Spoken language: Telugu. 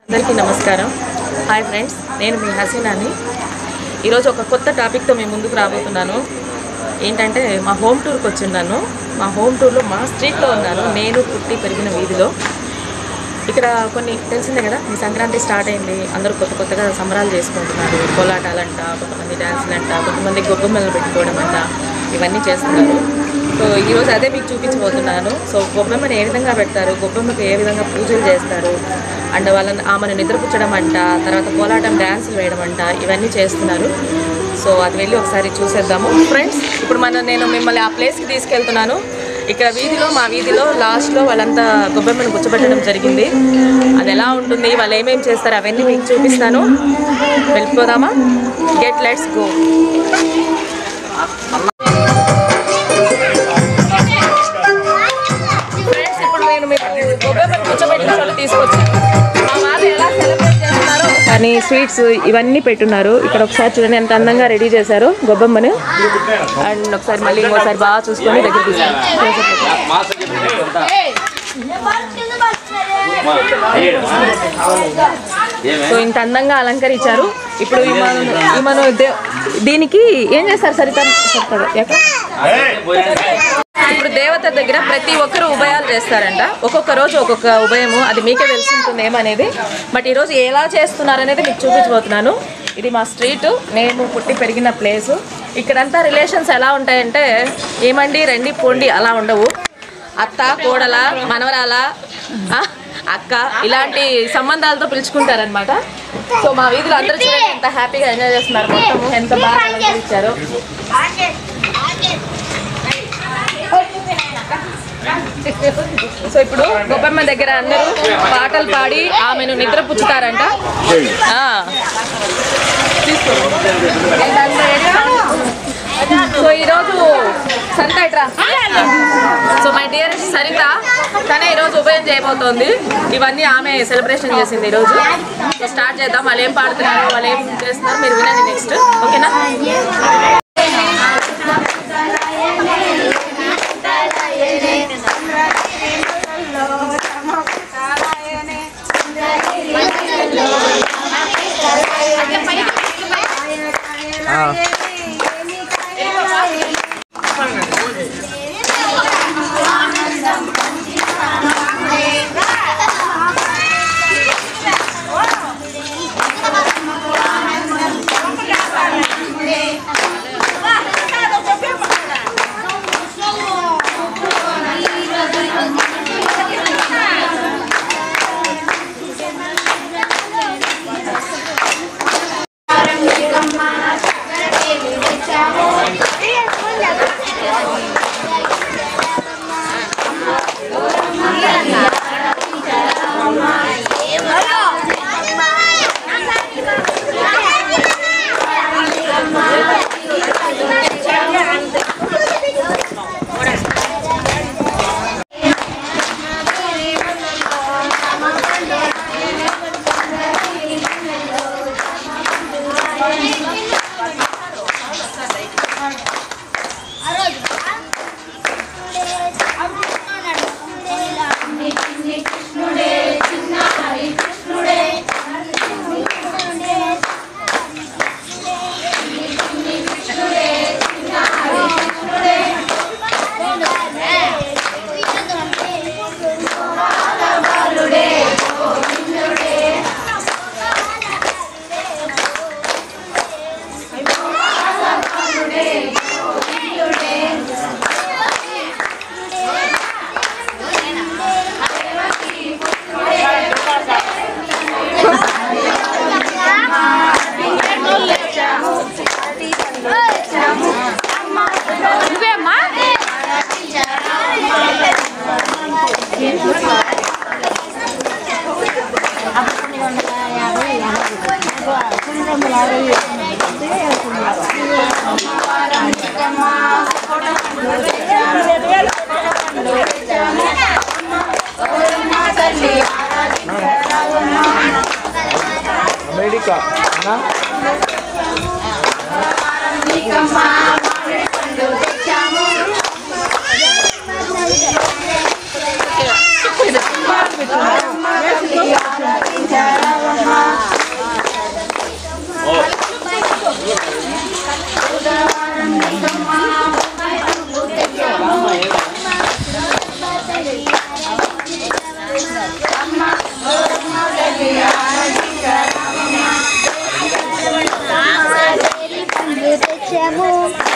అందరికీ నమస్కారం హాయ్ ఫ్రెండ్స్ నేను మీ హసీనాని ఈరోజు ఒక కొత్త టాపిక్తో మీ ముందుకు రాబోతున్నాను ఏంటంటే మా హోమ్ టూర్కి వచ్చిన్నాను మా హోమ్ టూర్లో మా స్ట్రీట్లో ఉన్నాను నేను పుట్టి పెరిగిన వీధిలో ఇక్కడ కొన్ని తెలిసిందే కదా ఈ సంక్రాంతి స్టార్ట్ అయింది అందరూ కొత్త కొత్తగా సంబరాలు చేసుకుంటున్నారు కోలాటాలంట కొంతమంది డ్యాన్సులంట కొంతమంది గొబ్బెమ్మలు పెట్టుకోవడం అంట ఇవన్నీ చేస్తున్నారు సో ఈరోజు అదే మీకు చూపించబోతున్నాను సో గొబ్బెమ్మని ఏ విధంగా పెడతారు గొబ్బెమ్మకి ఏ విధంగా పూజలు చేస్తారు అండ్ వాళ్ళని ఆమెను నిద్రపుచ్చడం అంట తర్వాత కోలాటం డ్యాన్సులు వేయడం అంట ఇవన్నీ చేస్తున్నారు సో అది వెళ్ళి ఒకసారి చూసేద్దాము ఫ్రెండ్స్ ఇప్పుడు మన నేను మిమ్మల్ని ఆ ప్లేస్కి తీసుకెళ్తున్నాను ఇక్కడ వీధిలో మా వీధిలో లాస్ట్లో వాళ్ళంతా గొబ్బెమ్మను కూర్చోబెట్టడం జరిగింది అది ఎలా ఉంటుంది వాళ్ళు ఏమేమి చేస్తారు అవన్నీ మీకు చూపిస్తాను వెళ్ళిపోదామా గెట్ లెట్స్ గో ఫ్రెండ్స్ ఇప్పుడు నేను మీకు గొబ్బెమ్మను కూర్చోబెట్టిన చోట తీసుకొచ్చాను మా వాళ్ళు ఎలా సెలబ్రేట్ చేస్తున్నారో కానీ స్వీట్స్ ఇవన్నీ పెట్టున్నారు ఇక్కడ ఒకసారి చూడండి ఎంత అందంగా రెడీ చేశారు గొబ్బెమ్మను అండ్ ఒకసారి మళ్ళీ ఇంకోసారి బాగా చూసుకొని దగ్గర తీసుకుంటాం సో ఇంత అందంగా అలంకరించారు ఇప్పుడు ఈమెను ఈమెను దే- దీనికి ఏం చేస్తారు సరిత చెప్తారు ఎక్కడ ఇప్పుడు దేవత దగ్గర ప్రతి ఒక్కరు ఉభయాలు చేస్తారంట ఒక్కొక్క రోజు ఒక్కొక్క ఉభయము అది మీకే తెలిసి ఉంటుంది ఏమనేది బట్ ఈరోజు ఎలా చేస్తున్నారు అనేది మీకు చూపించబోతున్నాను ఇది మా స్ట్రీట్ నేను పుట్టి పెరిగిన ప్లేసు ఇక్కడంతా రిలేషన్స్ ఎలా ఉంటాయంటే ఏమండి రండి పోండి అలా ఉండవు అత్త కోడల మనవరాల ఆ, అక్క ఇలాంటి సంబంధాలతో పిలుచుకుంటారనమాట సో మా వీధిలో అందరూ చూడండి ఎంత హ్యాపీగా ఎంజాయ్ చేస్తున్నారు మొత్తము ఎంత బాగా అలంకరించారు సో ఇప్పుడు గొబ్బమ్మ దగ్గర అందరూ పాటలు పాడి ఆమెను నిద్ర పుచ్చుతారంట ఆ. తీసుకో. సో ఈరోజు సంత ఇట్రా సో మై డియర్ సరిత తనే ఈరోజు ఉభయం చేయబోతోంది ఇవన్నీ ఆమె సెలబ్రేషన్ చేసింది ఈరోజు సో స్టార్ట్ చేద్దాం వాళ్ళు ఏం పాడుతున్నారు వాళ్ళు ఏం చేస్తున్నారు మీరు వినండి నెక్స్ట్ ఓకేనా అమెరికా అన్నా? తెచ్చాము వెళ్ళాము